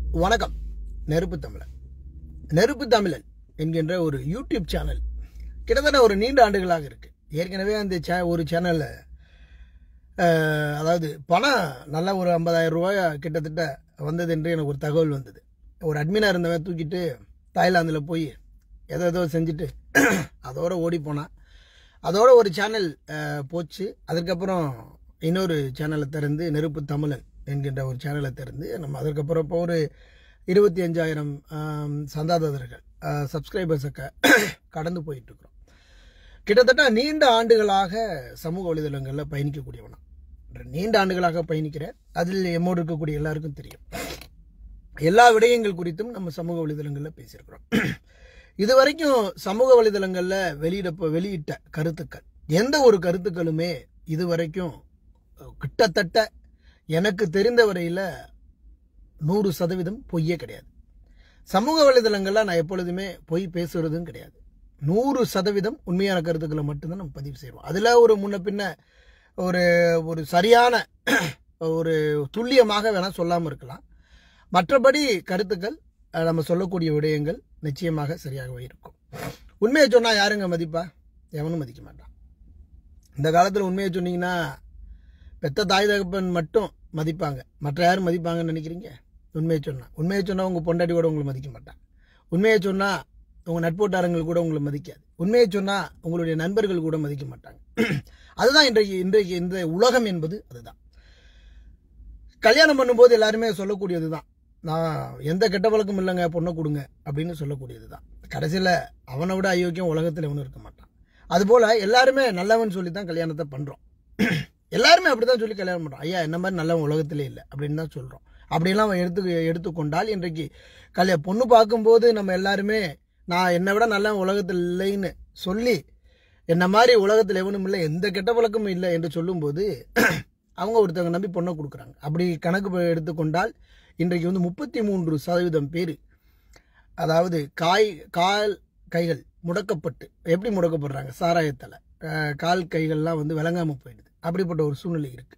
வணக்கம் நெருப்பு தமிழன் நெருப்பு தமிழன் என்கின்ற ஒரு யூடியூப் சேனல் கிட்டத்தட்ட ஒரு நீண்ட ஆண்டுகளாக இருக்கு ஏற்கனவே அந்த சே ஒரு சேனலில் அதாவது பணம் நல்லா ஒரு ஐம்பதாயிரம் ரூபாய் கிட்டத்தட்ட வந்தது என்று எனக்கு ஒரு தகவல் வந்தது ஒரு அட்மினாக இருந்தவன் தூக்கிட்டு தாய்லாந்தில் போய் எதோ ஏதோ செஞ்சுட்டு அதோட ஓடி போனான் அதோட ஒரு சேனல் போச்சு அதுக்கப்புறம் இன்னொரு சேனலை திறந்து நெருப்பு தமிழன் என்கின்ற ஒரு சேனலை திறந்து நம்ம அதுக்கப்புறம் இப்போ ஒரு இருபத்தி அஞ்சாயிரம் சந்தாதாரர்கள் சப்ஸ்கிரைபர்ஸை க கடந்து போயிட்டு இருக்கிறோம் கிட்டத்தட்ட நீண்ட ஆண்டுகளாக சமூக வலைதளங்களில் பயணிக்கக்கூடியவனா நீண்ட ஆண்டுகளாக பயணிக்கிறேன் அதில் எம்மோடு இருக்கக்கூடிய எல்லாருக்கும் தெரியும் எல்லா விடயங்கள் குறித்தும் நம்ம சமூக வலைதளங்களில் பேசியிருக்கிறோம் இது வரைக்கும் சமூக வலைதளங்களில் வெளியிட வெளியிட்ட கருத்துக்கள் எந்த ஒரு கருத்துக்களுமே இது வரைக்கும் கிட்டத்தட்ட எனக்கு தெரிந்த வரையில் நூறு சதவீதம் பொய்யே கிடையாது சமூக வலைதளங்களில் நான் எப்பொழுதுமே பொய் பேசுறதும் கிடையாது நூறு சதவீதம் உண்மையான கருத்துக்களை மட்டும்தான் நம்ம பதிவு செய்வோம் அதில் ஒரு முன்ன பின்ன ஒரு ஒரு சரியான ஒரு துல்லியமாக வேணால் சொல்லாமல் இருக்கலாம் மற்றபடி கருத்துக்கள் நம்ம சொல்லக்கூடிய விடயங்கள் நிச்சயமாக சரியாகவே இருக்கும் உண்மையை சொன்னால் யாருங்க மதிப்பா எவனும் மதிக்க மாட்டான் இந்த காலத்தில் உண்மையை சொன்னீங்கன்னா பெத்த தாய் தகப்பன் மட்டும் மதிப்பாங்க மற்ற யாரும் மதிப்பாங்கன்னு நினைக்கிறீங்க உண்மையை சொன்னால் உண்மையை சொன்னால் உங்கள் பொண்டாட்டி கூட உங்களை மதிக்க மாட்டாங்க உண்மையை சொன்னால் உங்கள் நட்போட்டாரங்கள் கூட உங்களை மதிக்காது உண்மையை சொன்னால் உங்களுடைய நண்பர்கள் கூட மதிக்க மாட்டாங்க அதுதான் இன்றைக்கு இன்றைக்கு இந்த உலகம் என்பது அதுதான் கல்யாணம் பண்ணும்போது எல்லாருமே சொல்லக்கூடியது தான் நான் எந்த கெட்ட பழக்கம் இல்லைங்க பொண்ணை கொடுங்க அப்படின்னு சொல்லக்கூடியது தான் கடைசியில் அவனை விட அயோக்கியம் உலகத்தில் எவனும் இருக்க மாட்டான் அதுபோல் எல்லாருமே நல்லவன் சொல்லி தான் கல்யாணத்தை பண்ணுறோம் எல்லாருமே அப்படி தான் சொல்லி கல்யாணம் பண்ணுறோம் ஐயா என்ன மாதிரி நல்லவன் உலகத்திலே இல்லை அப்படின்னு தான் சொல்கிறோம் அப்படிலாம் எடுத்து எடுத்துக்கொண்டால் இன்றைக்கு கல்யா பொண்ணு பார்க்கும்போது நம்ம எல்லாருமே நான் என்னை விட நல்லவன் உலகத்தில் இல்லைன்னு சொல்லி என்ன மாதிரி உலகத்தில் எவனும் இல்லை எந்த கெட்ட பழக்கமும் இல்லை என்று சொல்லும்போது அவங்க ஒருத்தவங்க நம்பி பொண்ணை கொடுக்குறாங்க அப்படி கணக்கு எடுத்துக்கொண்டால் இன்றைக்கு வந்து முப்பத்தி மூன்று சதவீதம் பேர் அதாவது காய் கால் கைகள் முடக்கப்பட்டு எப்படி முடக்கப்படுறாங்க சாராயத்தில் கால் கைகள்லாம் வந்து விளங்காமல் போயிடுது அப்படிப்பட்ட ஒரு சூழ்நிலை இருக்கு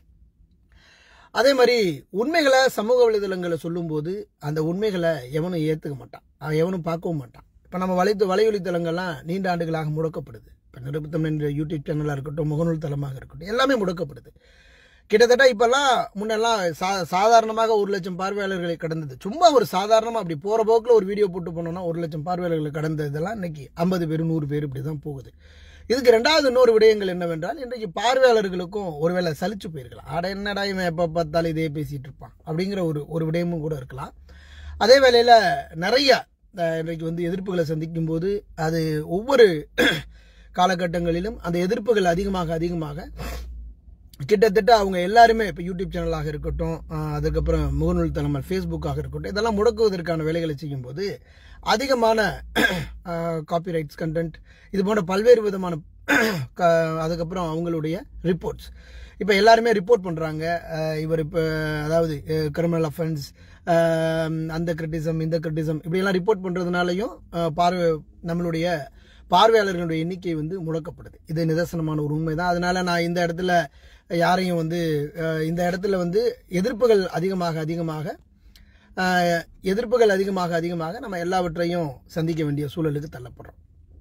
அதே மாதிரி உண்மைகளை சமூக வலைதளங்களை சொல்லும்போது அந்த உண்மைகளை எவனும் ஏற்றுக்க மாட்டான் எவனும் பார்க்கவும் மாட்டான் இப்போ நம்ம வலை வலைவழித்தளங்கள்லாம் நீண்ட ஆண்டுகளாக முடக்கப்படுது இப்போ நிருபத்தம் என்ற யூடியூப் சேனலாக இருக்கட்டும் முகநூல் தளமாக இருக்கட்டும் எல்லாமே முடக்கப்படுது கிட்டத்தட்ட இப்போல்லாம் முன்னெல்லாம் சா சாதாரணமாக ஒரு லட்சம் பார்வையாளர்களை கடந்தது சும்மா ஒரு சாதாரணமாக அப்படி போகிற போக்கில் ஒரு வீடியோ போட்டு போனோம்னா ஒரு லட்சம் பார்வையாளர்களை கடந்ததெல்லாம் இன்னைக்கு ஐம்பது பேர் நூறு பேர் இப்படி தான் போகுது இதுக்கு ரெண்டாவது இன்னொரு விடயங்கள் என்னவென்றால் இன்றைக்கு பார்வையாளர்களுக்கும் ஒருவேளை சலிச்சு போயிருக்கலாம் ஆட என்னடா இவன் எப்போ பார்த்தாலும் இதே பேசிகிட்டு இருப்பான் அப்படிங்கிற ஒரு ஒரு விடயமும் கூட இருக்கலாம் அதே வேளையில் நிறைய இன்றைக்கு வந்து எதிர்ப்புகளை சந்திக்கும் போது அது ஒவ்வொரு காலகட்டங்களிலும் அந்த எதிர்ப்புகள் அதிகமாக அதிகமாக கிட்டத்தட்ட அவங்க எல்லாருமே இப்போ யூடியூப் சேனலாக இருக்கட்டும் அதுக்கப்புறம் முகநூல் தளம் ஃபேஸ்புக்காக இருக்கட்டும் இதெல்லாம் முடக்குவதற்கான வேலைகளை செய்யும்போது அதிகமான காப்பிரைட்ஸ் கண்டென்ட் இது போன்ற பல்வேறு விதமான அதுக்கப்புறம் அவங்களுடைய ரிப்போர்ட்ஸ் இப்போ எல்லாருமே ரிப்போர்ட் பண்ணுறாங்க இவர் இப்போ அதாவது கிரிமினல் அஃபென்ஸ் அந்த கிரிட்டிசம் இந்த கிரிட்டிசம் இப்படியெல்லாம் ரிப்போர்ட் பண்ணுறதுனாலையும் பார்வை நம்மளுடைய பார்வையாளர்களுடைய எண்ணிக்கை வந்து முடக்கப்படுது இது நிதர்சனமான ஒரு உண்மை தான் அதனால நான் இந்த இடத்துல யாரையும் வந்து இந்த இடத்துல வந்து எதிர்ப்புகள் அதிகமாக அதிகமாக எதிர்ப்புகள் அதிகமாக அதிகமாக நம்ம எல்லாவற்றையும் சந்திக்க வேண்டிய சூழலுக்கு தள்ளப்படுறோம்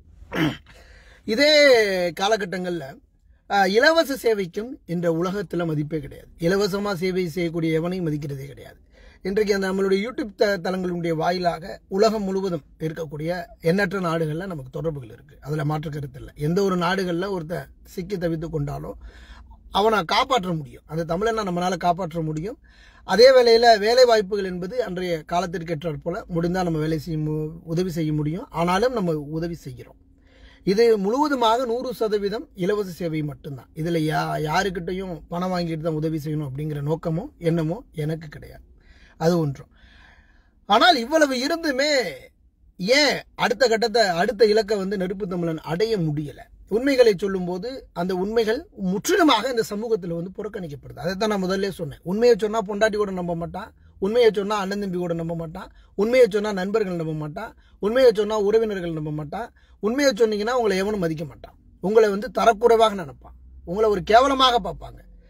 இதே காலகட்டங்களில் இலவச சேவைக்கும் இந்த உலகத்தில் மதிப்பே கிடையாது இலவசமாக சேவை செய்யக்கூடிய எவனையும் மதிக்கிறதே கிடையாது இன்றைக்கு அந்த நம்மளுடைய யூடியூப் த தளங்களுடைய வாயிலாக உலகம் முழுவதும் இருக்கக்கூடிய எண்ணற்ற நாடுகளில் நமக்கு தொடர்புகள் இருக்குது அதில் மாற்று கருத்து இல்லை எந்த ஒரு நாடுகளில் ஒருத்தர் சிக்கி தவித்து கொண்டாலும் அவனை காப்பாற்ற முடியும் அந்த தமிழனை நம்மளால் காப்பாற்ற முடியும் அதே வேளையில் வேலை வாய்ப்புகள் என்பது அன்றைய காலத்திற்கு ஏற்றாற் போல முடிந்தால் நம்ம வேலை செய்ய உதவி செய்ய முடியும் ஆனாலும் நம்ம உதவி செய்கிறோம் இது முழுவதுமாக நூறு சதவீதம் இலவச சேவை மட்டும்தான் இதில் யா யாருக்கிட்டையும் பணம் வாங்கிட்டு தான் உதவி செய்யணும் அப்படிங்கிற நோக்கமோ எண்ணமோ எனக்கு கிடையாது அது ஒன்றும் ஆனால் இவ்வளவு இருந்துமே ஏன் அடுத்த கட்டத்தை அடுத்த இலக்கை வந்து நெருப்பு தமிழன் அடைய முடியலை உண்மைகளை சொல்லும்போது அந்த உண்மைகள் முற்றிலுமாக இந்த சமூகத்தில் வந்து புறக்கணிக்கப்படுது அதை தான் நான் முதல்ல சொன்னேன் உண்மையை சொன்னால் பொண்டாட்டி கூட நம்ப மாட்டான் உண்மையை சொன்னால் அண்ணன் தம்பி கூட நம்ப மாட்டான் உண்மையை சொன்னால் நண்பர்கள் நம்ப மாட்டான் உண்மையை சொன்னால் உறவினர்கள் நம்ப மாட்டான் உண்மையை சொன்னீங்கன்னா உங்களை எவனும் மதிக்க மாட்டான் உங்களை வந்து தரக்குறைவாக நினைப்பான் உங்களை ஒரு கேவலமாக பார்ப்பாங்க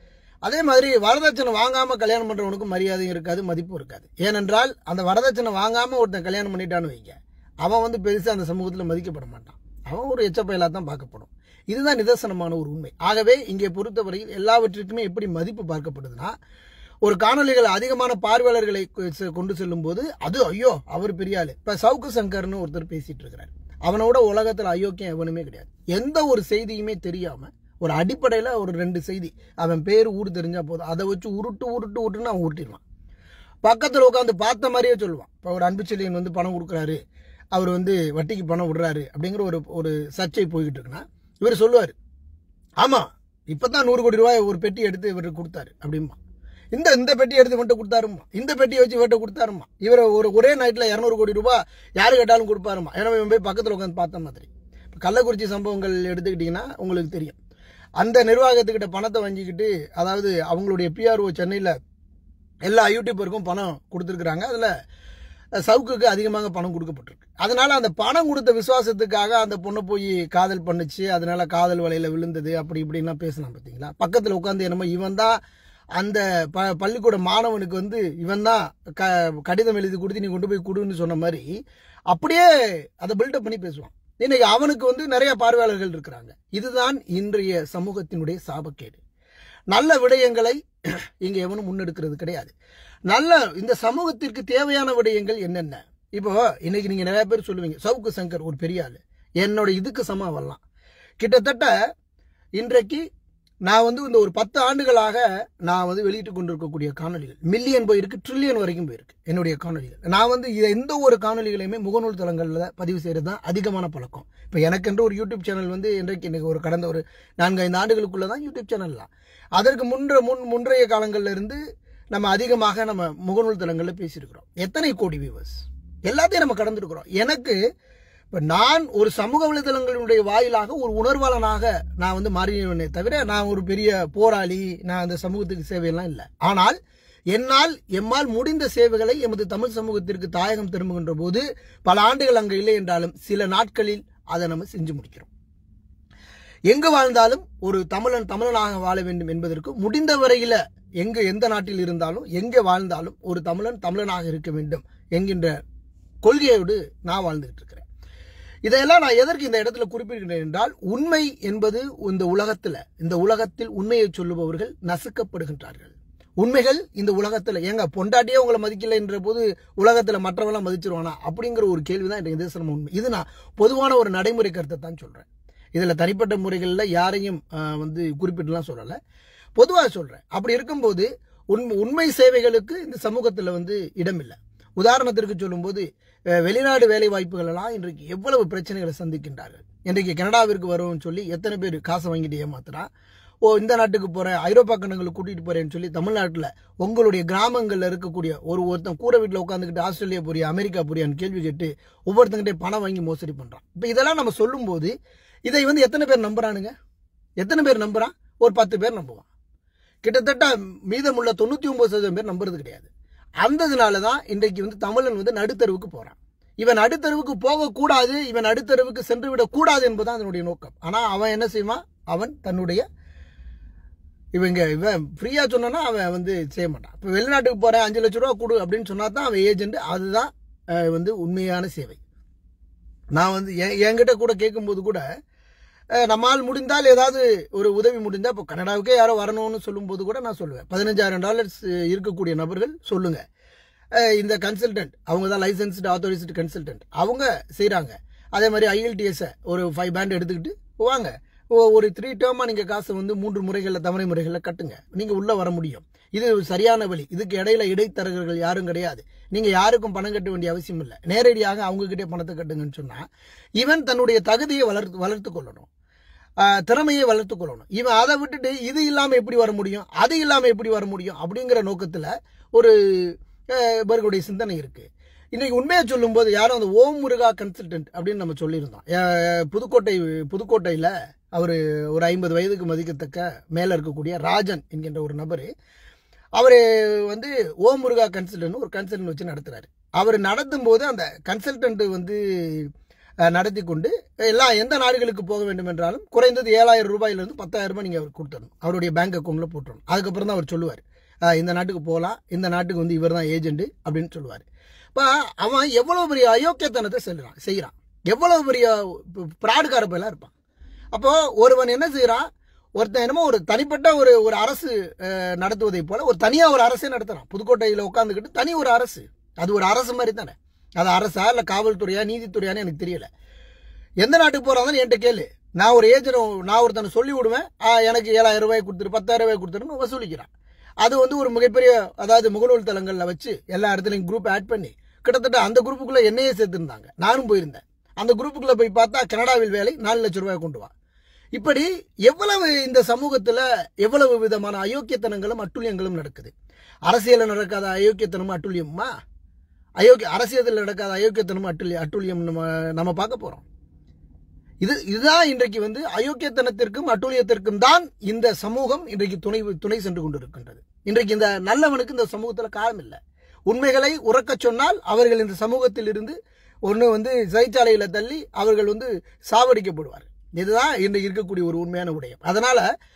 அதே மாதிரி வரதட்சணை வாங்காம கல்யாணம் பண்றவனுக்கு மரியாதையும் இருக்காது மதிப்பும் இருக்காது ஏனென்றால் அந்த வரதட்சணை வாங்காம ஒருத்தன் கல்யாணம் பண்ணிட்டான்னு வைங்க அவன் வந்து பெருசா அந்த சமூகத்தில் மதிக்கப்பட மாட்டான் அவன் ஒரு எச்சப்பயலா தான் பார்க்கப்படும் இதுதான் நிதர்சனமான ஒரு உண்மை ஆகவே இங்கே பொறுத்தவரையில் எல்லாவற்றிற்குமே எப்படி மதிப்பு பார்க்கப்படுதுன்னா ஒரு காணொளிகள் அதிகமான பார்வையாளர்களை கொ- செ- கொண்டு செல்லும் போது அது ஐயோ அவர் பெரிய ஆளு இப்ப சவுக்கு சங்கர்னு ஒருத்தர் பேசிட்டு இருக்கிறார் அவனோட உலகத்துல அயோக்கியம் எவனுமே கிடையாது எந்த ஒரு செய்தியுமே தெரியாம ஒரு அடிப்படையில ஒரு ரெண்டு செய்தி அவன் பேர் ஊர் தெரிஞ்சா போதும் அதை வச்சு உருட்டு உருட்டு உருட்டுன்னு அவன் உருட்டிடுவான் பக்கத்துல உட்காந்து பார்த்த மாதிரியே சொல்லுவான் இப்போ ஒரு அன்புச்செழியன் வந்து பணம் கொடுக்குறாரு அவர் வந்து வட்டிக்கு பணம் விடுறாரு அப்படிங்கிற ஒரு ஒரு சர்ச்சை போய்கிட்டு இருக்குன்னா இவர் சொல்லுவார் ஆமா இப்பதான் நூறு கோடி ரூபாய் ஒரு பெட்டி எடுத்து இவர் கொடுத்தாரு அப்படிம்பா இந்த இந்த பெட்டி எடுத்து மட்டும் கொடுத்தாருமா இந்த பெட்டியை வச்சு இவர்கிட்ட கொடுத்தாருமா இவர் ஒரு ஒரே நைட்ல இரநூறு கோடி ரூபாய் யாரு கேட்டாலும் கொடுப்பாருமா ஏன்னா இவன் போய் பக்கத்தில் உட்காந்து பார்த்த மாதிரி இப்போ கள்ளக்குறிச்சி சம்பவங்கள் எடுத்துக்கிட்டிங்கன்னா உங்களுக்கு தெரியும் அந்த நிர்வாகத்துக்கிட்ட பணத்தை வாங்கிக்கிட்டு அதாவது அவங்களுடைய பிஆர்ஓ சென்னையில் எல்லா யூடியூபருக்கும் பணம் கொடுத்துருக்குறாங்க அதில் சவுக்குக்கு அதிகமாக பணம் கொடுக்கப்பட்டிருக்கு அதனால அந்த பணம் கொடுத்த விசுவாசத்துக்காக அந்த பொண்ணை போய் காதல் பண்ணுச்சு அதனால காதல் வலையில விழுந்தது அப்படி இப்படின்லாம் பேசலாம் பார்த்தீங்களா பக்கத்தில் உட்காந்து என்னமோ இவன் தான் அந்த ப பள்ளிக்கூட மாணவனுக்கு வந்து இவன் தான் க கடிதம் எழுதி கொடுத்து நீ கொண்டு போய் கொடுன்னு சொன்ன மாதிரி அப்படியே அதை பில்டப் பண்ணி பேசுவான் இன்னைக்கு அவனுக்கு வந்து நிறைய பார்வையாளர்கள் இருக்கிறாங்க இதுதான் இன்றைய சமூகத்தினுடைய சாபக்கேடு நல்ல விடயங்களை இங்க எவனும் முன்னெடுக்கிறது கிடையாது நல்ல இந்த சமூகத்திற்கு தேவையான விடயங்கள் என்னென்ன இப்போ இன்னைக்கு நீங்க நிறைய பேர் சொல்லுவீங்க சவுக்கு சங்கர் ஒரு பெரிய ஆளு என்னோட இதுக்கு சம வரலாம் கிட்டத்தட்ட இன்றைக்கு நான் வந்து இந்த ஒரு பத்து ஆண்டுகளாக நான் வந்து வெளியிட்டு கொண்டிருக்கக்கூடிய காணொலிகள் மில்லியன் போயிருக்கு ட்ரில்லியன் வரைக்கும் போயிருக்கு என்னுடைய காணொலிகள் நான் வந்து இதை எந்த ஒரு காணொலிகளையுமே முகநூல் தளங்களில் பதிவு செய்கிறது தான் அதிகமான பழக்கம் இப்போ எனக்கென்று ஒரு யூடியூப் சேனல் வந்து இன்றைக்கு இன்னைக்கு ஒரு கடந்த ஒரு நான்கு ஐந்து ஆண்டுகளுக்குள்ள தான் யூடியூப் சேனல்லாம் அதற்கு முன்ற முன் முன்றைய காலங்கள்ல இருந்து நம்ம அதிகமாக நம்ம முகநூல் தளங்களில் பேசியிருக்கிறோம் எத்தனை கோடி வியூவர்ஸ் எல்லாத்தையும் நம்ம கடந்துருக்கிறோம் எனக்கு இப்போ நான் ஒரு சமூக வலைதளங்களுடைய வாயிலாக ஒரு உணர்வாளனாக நான் வந்து மாறினே தவிர நான் ஒரு பெரிய போராளி நான் அந்த சமூகத்துக்கு சேவையெல்லாம் இல்லை ஆனால் என்னால் எம்மால் முடிந்த சேவைகளை எமது தமிழ் சமூகத்திற்கு தாயகம் திரும்புகின்ற போது பல ஆண்டுகள் அங்கே இல்லை என்றாலும் சில நாட்களில் அதை நம்ம செஞ்சு முடிக்கிறோம் எங்கு வாழ்ந்தாலும் ஒரு தமிழன் தமிழனாக வாழ வேண்டும் என்பதற்கு முடிந்த வரையில எங்க எந்த நாட்டில் இருந்தாலும் எங்கே வாழ்ந்தாலும் ஒரு தமிழன் தமிழனாக இருக்க வேண்டும் என்கின்ற கொள்கையோடு நான் வாழ்ந்துகிட்டு இருக்கிறேன் இதையெல்லாம் நான் எதற்கு இந்த இடத்துல குறிப்பிடுகிறேன் என்றால் உண்மை என்பது இந்த உலகத்துல இந்த உலகத்தில் உண்மையை சொல்லுபவர்கள் நசுக்கப்படுகின்றார்கள் உண்மைகள் இந்த உலகத்துல ஏங்க பொண்டாட்டியே உங்களை மதிக்கல என்ற போது உலகத்துல மற்றவங்களாம் மதிச்சிருவானா அப்படிங்கிற ஒரு கேள்விதான் இன்றைய நிதர்சனம் உண்மை இது நான் பொதுவான ஒரு நடைமுறை கருத்தை தான் சொல்றேன் இதுல தனிப்பட்ட முறைகளில் யாரையும் ஆஹ், வந்து குறிப்பிட்டுலாம் சொல்லலை பொதுவாக சொல்றேன் அப்படி இருக்கும்போது உண்மை உண்மை சேவைகளுக்கு இந்த சமூகத்தில் வந்து இடமில்லை உதாரணத்திற்கு சொல்லும்போது அஹ், வெளிநாடு வேலை வாய்ப்புகள் எல்லாம் இன்றைக்கு எவ்வளவு பிரச்சனைகளை சந்திக்கின்றார்கள் இன்றைக்கு கனடாவிற்கு வருவோம்னு சொல்லி எத்தனை பேர் காசை வாங்கிட்டு ஏமாத்துறான் ஓ இந்த நாட்டுக்கு போறேன் ஐரோப்பா கண்டங்களுக்கு கூட்டிட்டு போறேன்னு சொல்லி தமிழ்நாட்டில் உங்களுடைய கிராமங்கள்ல இருக்கக்கூடிய ஒரு ஒருத்தன் கூரை வீட்டில் உட்காந்துக்கிட்டு ஆஸ்திரேலியா போறியா அமெரிக்கா போறியான்னு கேள்வி கேட்டு ஒவ்வொருத்தங்கிட்டே பணம் வாங்கி மோசடி பண்றான் இப்போ இதெல்லாம் நம்ம சொல்லும்போது இதை வந்து எத்தனை பேர் நம்புறானுங்க எத்தனை பேர் நம்புறான் ஒரு பத்து பேர் நம்புவான் கிட்டத்தட்ட மீதமுள்ள தொண்ணூத்தி ஒன்பது சதவீதம் பேர் நம்புறது கிடையாது அந்ததுனால தான் இன்றைக்கு வந்து தமிழன் வந்து நடுத்தருவுக்கு போறான் இவன் நடுத்தருவுக்கு போகக்கூடாது இவன் நடுத்தருவுக்கு சென்று விடக்கூடாது என்பதுதான் அதனுடைய நோக்கம் ஆனா அவன் என்ன செய்வான் அவன் தன்னுடைய இவங்க இவன் ஃப்ரீயா சொன்னானா அவன் வந்து செய்ய மாட்டான் இப்போ வெளிநாட்டுக்கு போறேன் அஞ்சு லட்ச ரூபா கொடு அப்படின்னு சொன்னா தான் அவன் ஏஜென்ட் அதுதான் அஹ், வந்து உண்மையான சேவை நான் வந்து என் என்கிட்ட கூட கேட்கும்போது கூட அஹ், நம்மால் முடிந்தால் ஏதாவது ஒரு உதவி முடிந்தால் இப்போ கனடாவுக்கே யாரோ வரணும்னு சொல்லும்போது கூட நான் சொல்லுவேன் பதினஞ்சாயிரம் டாலர்ஸ் இருக்கக்கூடிய நபர்கள் சொல்லுங்க அஹ், இந்த கன்சல்டன்ட் அவங்க தான் லைசன்ஸ்டு ஆத்தோரைஸ்டு கன்சல்டன்ட் அவங்க செய்கிறாங்க அதே மாதிரி ஐஎல்டிஎஸ் ஒரு ஃபைவ் பேண்ட் எடுத்துக்கிட்டு வாங்க ஓ- ஒரு த்ரீ டேர்மாக நீங்கள் காசை வந்து மூன்று முறைகளில் தவணை முறைகளில் கட்டுங்க நீங்கள் உள்ளே வர முடியும் இது சரியான வழி இதுக்கு இடையில இடைத்தரகர்கள் யாரும் கிடையாது நீங்க யாருக்கும் பணம் கட்ட வேண்டிய அவசியம் இல்லை நேரடியாக அவங்க கிட்டே பணத்தை கட்டுங்கன்னு சொன்னா இவன் தன்னுடைய தகுதியை வளர்த்து வளர்த்து கொள்ளணும் ஆஹ், திறமையை வளர்த்து கொள்ளணும் இவன் அதை விட்டுட்டு இது இல்லாம எப்படி வர முடியும் அது இல்லாம எப்படி வர முடியும் அப்படிங்கிற நோக்கத்துல ஒரு ஆஹ், இவர்களுடைய சிந்தனை இருக்கு இன்னைக்கு உண்மையை சொல்லும்போது யாரும் அந்த ஓம் முருகா கன்சல்டன்ட் அப்படின்னு நம்ம சொல்லியிருந்தோம் ஆஹ், புதுக்கோட்டை புதுக்கோட்டையில அவர் ஒரு ஐம்பது வயதுக்கு மதிக்கத்தக்க மேல இருக்கக்கூடிய ராஜன் என்கின்ற ஒரு நபர் அவர் வந்து ஓம் முருகா கன்சல்டன்ட் ஒரு கன்சல்டன்ட் வச்சு நடத்துறாரு அவர் நடத்தும் போது அந்த கன்சல்டன்ட் வந்து அஹ், நடத்தி கொண்டு எல்லா எந்த நாடுகளுக்கு போக வேண்டும் என்றாலும் குறைந்தது ஏழாயிரம் ரூபாயிலிருந்து பத்தாயிரம் ரூபாய் நீங்கள் அவர் கொடுத்துடணும் அவருடைய பேங்க் அக்கௌண்ட்டில் போட்டுறணும் அதுக்கப்புறம் தான் அவர் சொல்லுவார் இந்த நாட்டுக்கு போகலாம் இந்த நாட்டுக்கு வந்து இவர் தான் ஏஜென்ட் அப்படின்னு சொல்லுவார் இப்போ அவன் எவ்வளோ பெரிய அயோக்கியத்தனத்தை செல்றான் செய்கிறான் எவ்வளோ பெரிய பிராடுகார பயிலாக இருப்பான் அப்போ ஒருவன் என்ன செய்கிறான் ஒருத்தன் என்னமோ ஒரு தனிப்பட்ட ஒரு ஒரு அரசு அஹ், நடத்துவதைப் போல ஒரு தனியாக ஒரு அரசே நடத்துறான் புதுக்கோட்டையில் உட்காந்துக்கிட்டு தனி ஒரு அரசு அது ஒரு அரசு மாதிரி தானே அது அரசா இல்லை காவல்துறையா நீதித்துறையான்னு எனக்கு தெரியல எந்த நாட்டுக்கு போறாங்கன்னு என்கிட்ட கேளு நான் ஒரு ஏஜென்ட் நான் ஒருத்தனை சொல்லி விடுவேன் ஆ, எனக்கு ஏழாயிரம் ரூபாய் கொடுத்துரு பத்தாயிரம் ரூபாய் கொடுத்துருன்னு வசூலிக்கிறான் அது வந்து ஒரு மிகப்பெரிய அதாவது முகநூல் தளங்களில் வச்சு எல்லா இடத்துலையும் குரூப் ஆட் பண்ணி கிட்டத்தட்ட அந்த குரூப்புக்குள்ளே என்னையே சேர்த்துருந்தாங்க நானும் போயிருந்தேன் அந்த குரூப்புக்குள்ளே போய் பார்த்தா கனடாவில் வேலை நாலு லட்சம் ரூபாய் கொண்டு வா இப்படி எவ்வளவு இந்த சமூகத்தில் எவ்வளவு விதமான அயோக்கியத்தனங்களும் அட்டுழியங்களும் நடக்குது அரசியலில் நடக்காத அயோக்கியத்தனமும் அட்டுழியமா அயோக்கிய அரசியலில் நடக்காத அயோக்கியத்தனமும் அட்டுழிய அட்டுழியம் நம்ம நம்ம பார்க்க போகிறோம் இது இதுதான் இன்றைக்கு வந்து அயோக்கியத்தனத்திற்கும் அட்டூழியத்திற்கும் தான் இந்த சமூகம் இன்றைக்கு துணை துணை சென்று கொண்டிருக்கின்றது இன்றைக்கு இந்த நல்லவனுக்கு இந்த சமூகத்தில் காலம் இல்லை உண்மைகளை உறக்கச் சொன்னால் அவர்கள் இந்த சமூகத்தில் இருந்து ஒன்று வந்து சிறைச்சாலையில தள்ளி அவர்கள் வந்து சாவடிக்கப்படுவார் இதுதான் இன்றைக்கு இருக்கக்கூடிய ஒரு உண்மையான விடயம் அதனால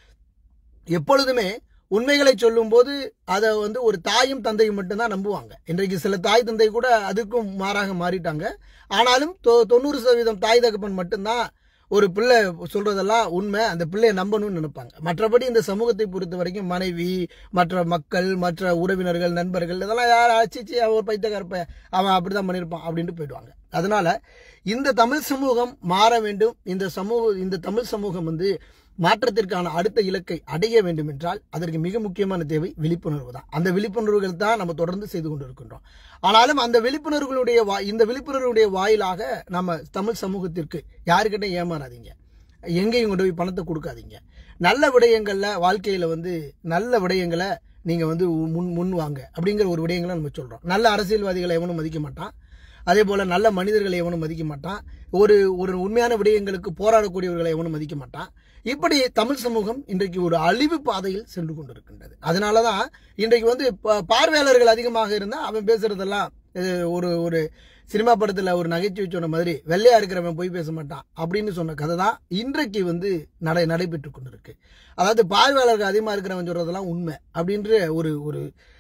எப்பொழுதுமே உண்மைகளை சொல்லும்போது அதை வந்து ஒரு தாயும் தந்தையும் மட்டும்தான் நம்புவாங்க இன்றைக்கு சில தாய் தந்தை கூட அதுக்கும் மாறாக மாறிட்டாங்க ஆனாலும் தொ- தொண்ணூறு சதவீதம் தாய் தகப்பன் மட்டும்தான் ஒரு பிள்ளை சொல்றதெல்லாம் உண்மை அந்த பிள்ளையை நம்பணும்னு நினைப்பாங்க மற்றபடி இந்த சமூகத்தை பொறுத்த வரைக்கும் மனைவி மற்ற மக்கள் மற்ற உறவினர்கள் நண்பர்கள் இதெல்லாம் யார் ஆச்சிச்சு அவன் ஒரு பைத்தியக்காரப்ப அவன் அப்படிதான் பண்ணியிருப்பான் அப்படின்ட்டு போயிடுவாங்க அதனால இந்த தமிழ் சமூகம் மாற வேண்டும் இந்த சமூக இந்த தமிழ் சமூகம் வந்து மாற்றத்திற்கான அடுத்த இலக்கை அடைய வேண்டும் என்றால் அதற்கு மிக முக்கியமான தேவை விழிப்புணர்வு தான் அந்த விழிப்புணர்வுகள் தான் நம்ம தொடர்ந்து செய்து கொண்டிருக்கின்றோம் ஆனாலும் அந்த விழிப்புணர்வுகளுடைய வா இந்த விழிப்புணர்வுடைய வாயிலாக நம்ம தமிழ் சமூகத்திற்கு யாருக்கிட்ட ஏமாறாதீங்க எங்கேயும் கொண்டு போய் பணத்தை கொடுக்காதீங்க நல்ல விடயங்கள்ல வாழ்க்கையில வந்து நல்ல விடயங்களை நீங்க வந்து முன் முன் வாங்க அப்படிங்கிற ஒரு விடயங்களை நம்ம சொல்றோம் நல்ல அரசியல்வாதிகளை எவனும் மதிக்க மாட்டான் அதே போல நல்ல மனிதர்களை எவனும் மதிக்க மாட்டான் ஒரு ஒரு உண்மையான விடயங்களுக்கு போராடக்கூடியவர்களை எவனும் மதிக்க மாட்டான் இப்படி தமிழ் சமூகம் இன்றைக்கு ஒரு அழிவு பாதையில் சென்று கொண்டிருக்கின்றது அதனால தான் இன்றைக்கு வந்து ப- பார்வையாளர்கள் அதிகமாக இருந்தால் அவன் பேசுறதெல்லாம் அஹ், ஒரு ஒரு சினிமா படத்தில் ஒரு நகைச்சுவை சொன்ன மாதிரி வெள்ளையா இருக்கிறவன் போய் பேச மாட்டான் அப்படின்னு சொன்ன கதை தான் இன்றைக்கு வந்து நடை நடைபெற்று கொண்டிருக்கு அதாவது பார்வையாளர்கள் அதிகமாக இருக்கிறவன் சொல்றதெல்லாம் உண்மை அப்படின்ற ஒரு ஒரு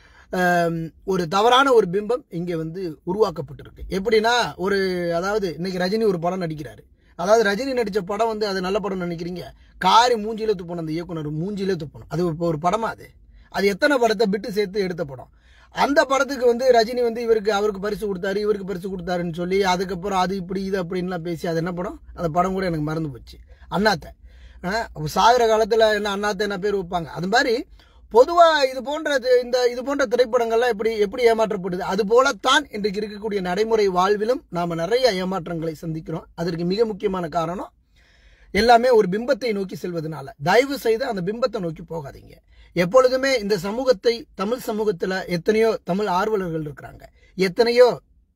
ஆம், ஒரு தவறான ஒரு பிம்பம் இங்கே வந்து உருவாக்கப்பட்டிருக்கு எப்படின்னா ஒரு அதாவது இன்னைக்கு ரஜினி ஒரு படம் நடிக்கிறாரு அதாவது ரஜினி நடித்த படம் வந்து அது நல்ல படம் நினைக்கிறீங்க காரி மூஞ்சில துப்பணும் அந்த இயக்குனர் மூஞ்சிலே துப்பணும் அது இப்போ ஒரு படமா அது அது எத்தனை படத்தை பிட்டு சேர்த்து எடுத்த படம் அந்த படத்துக்கு வந்து ரஜினி வந்து இவருக்கு அவருக்கு பரிசு கொடுத்தாரு இவருக்கு பரிசு கொடுத்தாருன்னு சொல்லி அதுக்கப்புறம் அது இப்படி இது அப்படின்லாம் பேசி அது என்ன படம் அந்த படம் கூட எனக்கு மறந்து போச்சு அண்ணாத்தை ஆஹ் சாகிற காலத்தில் என்ன அண்ணாத்தை என்ன பேர் வைப்பாங்க அது மாதிரி பொதுவாக இது போன்ற தி- இந்த இது போன்ற திரைப்படங்கள்லாம் எப்படி எப்படி ஏமாற்றப்படுது அது போலத்தான் இன்றைக்கு இருக்கக்கூடிய நடைமுறை வாழ்விலும் நாம் நிறைய ஏமாற்றங்களை சந்திக்கிறோம் அதற்கு மிக முக்கியமான காரணம் எல்லாமே ஒரு பிம்பத்தை நோக்கி செல்வதனால தயவு செய்து அந்த பிம்பத்தை நோக்கி போகாதீங்க எப்பொழுதுமே இந்த சமூகத்தை தமிழ் சமூகத்துல எத்தனையோ தமிழ் ஆர்வலர்கள் இருக்கிறாங்க எத்தனையோ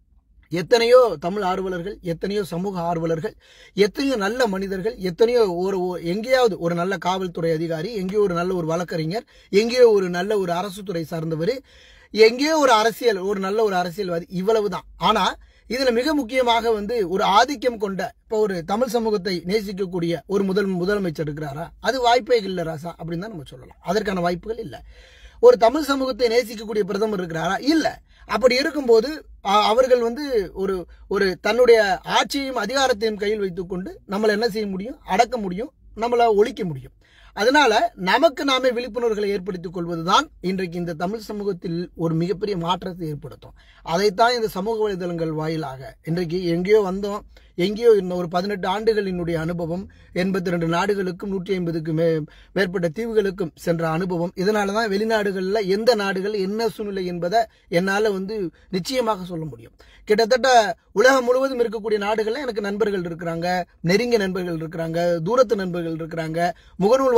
எத்தனையோ தமிழ் ஆர்வலர்கள் எத்தனையோ சமூக ஆர்வலர்கள் எத்தனையோ நல்ல மனிதர்கள் எத்தனையோ ஒரு ஒரு- எங்கேயாவது ஒரு நல்ல காவல்துறை அதிகாரி எங்கேயோ ஒரு நல்ல ஒரு வழக்கறிஞர் எங்கேயோ ஒரு நல்ல ஒரு அரசு துறை சார்ந்தவர் எங்கேயோ ஒரு அரசியல் ஒரு நல்ல ஒரு அரசியல்வாதி இவ்வளவுதான் ஆனா இதுல மிக முக்கியமாக வந்து ஒரு ஆதிக்கம் கொண்ட இப்போ ஒரு தமிழ் சமூகத்தை நேசிக்கக்கூடிய ஒரு முதல் முதலமைச்சர் இருக்கிறாரா அது வாய்ப்பே இல்லை ராசா அப்படின்னு தான் நம்ம சொல்லலாம் அதற்கான வாய்ப்புகள் இல்லை ஒரு தமிழ் சமூகத்தை நேசிக்கக்கூடிய பிரதமர் இருக்கிறாரா இல்ல அப்படி இருக்கும்போது அ- அவர்கள் வந்து ஒரு ஒரு தன்னுடைய ஆட்சியையும் அதிகாரத்தையும் கையில் வைத்துக்கொண்டு நம்மளை என்ன செய்ய முடியும் அடக்க முடியும் நம்மளை ஒழிக்க முடியும் அதனால நமக்கு நாமே விழிப்புணர்வுகளை ஏற்படுத்திக் கொள்வதுதான் இன்றைக்கு இந்த தமிழ் சமூகத்தில் ஒரு மிகப்பெரிய மாற்றத்தை ஏற்படுத்தும் அதைத்தான் இந்த சமூக வலைதளங்கள் வாயிலாக இன்றைக்கு எங்கேயோ வந்தோம் எங்கேயோ இன்னும் ஒரு பதினெட்டு ஆண்டுகளினுடைய அனுபவம் எண்பத்தி ரெண்டு நாடுகளுக்கும் நூற்றி ஐம்பதுக்கு மே மேற்பட்ட தீவுகளுக்கும் சென்ற அனுபவம் இதனால தான் வெளிநாடுகளில் எந்த நாடுகள் என்ன சூழ்நிலை என்பதை என்னால் வந்து நிச்சயமாக சொல்ல முடியும் கிட்டத்தட்ட உலகம் முழுவதும் இருக்கக்கூடிய நாடுகளில் எனக்கு நண்பர்கள் இருக்கிறாங்க நெருங்கிய நண்பர்கள் இருக்கிறாங்க தூரத்து நண்பர்கள் இருக்கிறாங்க முகநூல்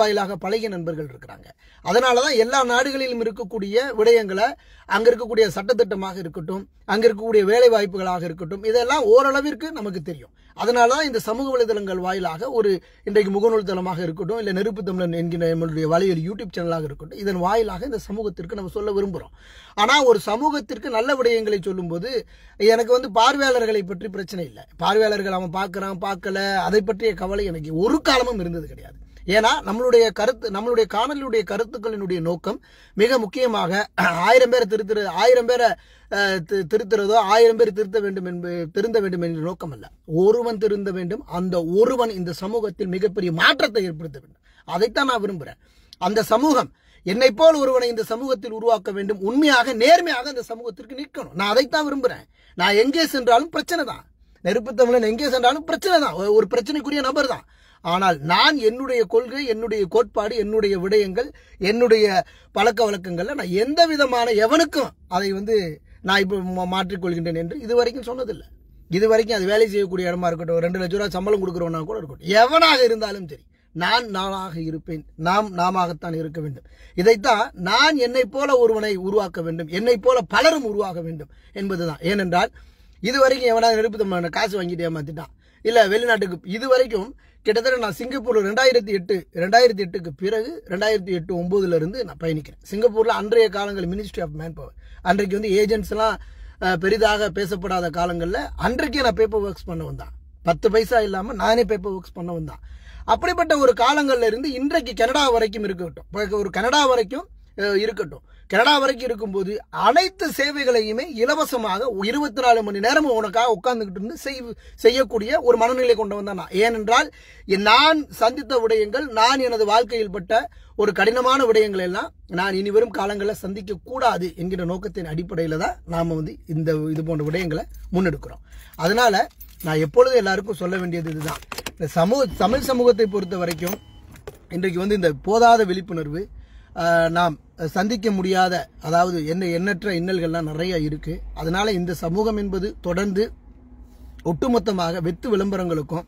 வாயிலாக பழகிய நண்பர்கள் இருக்கிறாங்க அதனால தான் எல்லா நாடுகளிலும் இருக்கக்கூடிய விடயங்களை அங்கே இருக்கக்கூடிய சட்டத்திட்டமாக இருக்கட்டும் அங்கே இருக்கக்கூடிய வேலை வாய்ப்புகளாக இருக்கட்டும் இதெல்லாம் ஓரளவிற்கு நமக்கு தெரியும் அதனால தான் இந்த சமூக வலைதளங்கள் வாயிலாக ஒரு இன்றைக்கு முகநூல் தளமாக இருக்கட்டும் இல்லை நெருப்பு தமிழன் என்கிற நம்மளுடைய வலையில் யூடியூப் சேனலாக இருக்கட்டும் இதன் வாயிலாக இந்த சமூகத்திற்கு நம்ம சொல்ல விரும்புகிறோம் ஆனால் ஒரு சமூகத்திற்கு நல்ல விடயங்களை சொல்லும்போது எனக்கு வந்து பார்வையாளர்களை பற்றி பிரச்சனை இல்லை பார்வையாளர்கள் அவன் பார்க்குறான் பார்க்கல அதை பற்றிய கவலை எனக்கு ஒரு காலமும் இருந்தது கிடையாது ஏன்னா நம்மளுடைய கருத்து நம்மளுடைய காணொலியுடைய கருத்துக்களினுடைய நோக்கம் மிக முக்கியமாக ஆயிரம் பேரை திருத்துற ஆயிரம் பேரை அஹ், தி- திருத்துறதோ ஆயிரம் பேர் திருத்த வேண்டும் என்பது திருந்த வேண்டும் என்ற நோக்கம் அல்ல ஒருவன் திருந்த வேண்டும் அந்த ஒருவன் இந்த சமூகத்தில் மிகப்பெரிய மாற்றத்தை ஏற்படுத்த வேண்டும் அதைத்தான் நான் விரும்புகிறேன் அந்த சமூகம் என்னை போல் ஒருவனை இந்த சமூகத்தில் உருவாக்க வேண்டும் உண்மையாக நேர்மையாக அந்த சமூகத்திற்கு நிற்கணும் நான் அதைத்தான் விரும்புகிறேன் நான் எங்கே சென்றாலும் பிரச்சனை தான் நெருப்பு தமிழன் எங்கே சென்றாலும் பிரச்சனை தான் ஒரு- ஒரு பிரச்சனைக்குரிய நபர் தான் ஆனால் நான் என்னுடைய கொள்கை என்னுடைய கோட்பாடு என்னுடைய விடயங்கள் என்னுடைய பழக்க வழக்கங்கள்ல நான் எந்த விதமான எவனுக்கும் அதை வந்து நான் இப்போ மா- மாற்றிக்கொள்கின்றேன் என்று இதுவரைக்கும் சொன்னதில்லை இது வரைக்கும் அது வேலை செய்யக்கூடிய இடமா இருக்கட்டும் ஒரு ரெண்டு லட்ச ரூபா சம்பளம் கொடுக்குறவனா கூட இருக்கட்டும் எவனாக இருந்தாலும் சரி நான் நானாக இருப்பேன் நாம் நாமத்தான் இருக்க வேண்டும் இதைத்தான் நான் என்னை போல ஒருவனை உருவாக்க வேண்டும் என்னை போல பலரும் உருவாக வேண்டும் என்பதுதான் ஏனென்றால் இது வரைக்கும் எவனாவது நெருப்பு தமிழனை காசு வாங்கிட்டு ஏமாத்திட்டான் இல்ல வெளிநாட்டுக்கு இது வரைக்கும் கிட்டத்தட்ட நான் சிங்கப்பூர்ல ரெண்டாயிரத்தி எட்டு ரெண்டாயிரத்தி எட்டுக்கு பிறகு ரெண்டாயிரத்தி எட்டு ஒன்பதுல இருந்து நான் பயணிக்கிறேன் சிங்கப்பூர்ல அன்றைய காலங்கள் மினிஸ்ட்ரி ஆஃப் மேன் பவர் அன்றைக்கு வந்து ஏஜென்ட்ஸ் எல்லாம் அஹ், பெரிதாக பேசப்படாத காலங்களில் அன்றைக்கே நான் பேப்பர் ஒர்க்ஸ் பண்ண வந்தான் பத்து பைசா இல்லாம நானே பேப்பர் ஒர்க்ஸ் பண்ண வந்தான் அப்படிப்பட்ட ஒரு காலங்கள்ல இருந்து இன்றைக்கு கனடா வரைக்கும் இருக்கட்டும் இப்ப ஒரு கனடா வரைக்கும் அஹ், இருக்கட்டும் கனடா வரைக்கும் இருக்கும்போது அனைத்து சேவைகளையுமே இலவசமாக இருபத்தி நாலு மணி நேரமும் உனக்காக உட்கார்ந்துகிட்டு இருந்து செய்- செய்யக்கூடிய ஒரு மனநிலை கொண்டு வந்தான் நான் ஏனென்றால் என் நான் சந்தித்த விடயங்கள் நான் எனது வாழ்க்கையில் பட்ட ஒரு கடினமான விடயங்கள் எல்லாம் நான் இனி வரும் காலங்களில் சந்திக்க கூடாது என்கிற நோக்கத்தின் அடிப்படையில் தான் நாம வந்து இந்த இது போன்ற விடயங்களை முன்னெடுக்கிறோம் அதனால நான் எப்பொழுதும் எல்லாருக்கும் சொல்ல வேண்டியது இதுதான் இந்த சமூக தமிழ் சமூகத்தை பொறுத்த வரைக்கும் இன்றைக்கு வந்து இந்த போதாத விழிப்புணர்வு ஆஹ், நாம் சந்திக்க முடியாத அதாவது என்ன எண்ணற்ற இன்னல்கள்லாம் நிறைய இருக்கு அதனால இந்த சமூகம் என்பது தொடர்ந்து ஒட்டுமொத்தமாக வெத்து விளம்பரங்களுக்கும்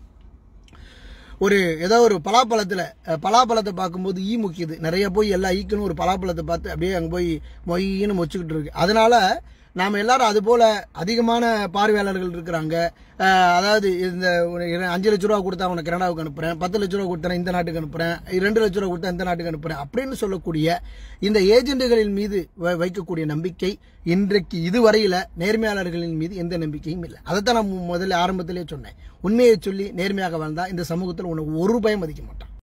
ஒரு ஏதோ ஒரு பலாப்பழத்தில் பலாப்பழத்தை பார்க்கும்போது ஈ முக்கியது நிறைய போய் எல்லா ஈக்கணும் ஒரு பலாப்பழத்தை பார்த்து அப்படியே அங்கே போய் மொய்ன்னு மொச்சுக்கிட்டு இருக்கு அதனால நாம் எல்லாரும் அது போல அதிகமான பார்வையாளர்கள் இருக்கிறாங்க அஹ், அதாவது இந்த ஒரு இர- அஞ்சு லட்ச ரூபா கொடுத்தா உனக்கு கனடாவுக்கு அனுப்புறேன் பத்து லட்ச ரூபா கொடுத்தா இந்த நாட்டுக்கு அனுப்புறேன் ரெண்டு லட்ச ரூபா கொடுத்தா இந்த நாட்டுக்கு அனுப்புறேன் அப்படின்னு சொல்லக்கூடிய இந்த ஏஜென்ட்டுகளின் மீது வ- வைக்கக்கூடிய நம்பிக்கை இன்றைக்கு இதுவரையில நேர்மையாளர்களின் மீது எந்த நம்பிக்கையும் இல்லை அதைத்தான் நான் மு- முதல்ல ஆரம்பத்திலே சொன்னேன் உண்மையை சொல்லி நேர்மையாக வாழ்ந்தா இந்த சமூகத்தில் உனக்கு ஒரு ரூபாயும் மதிக்க மாட்டான்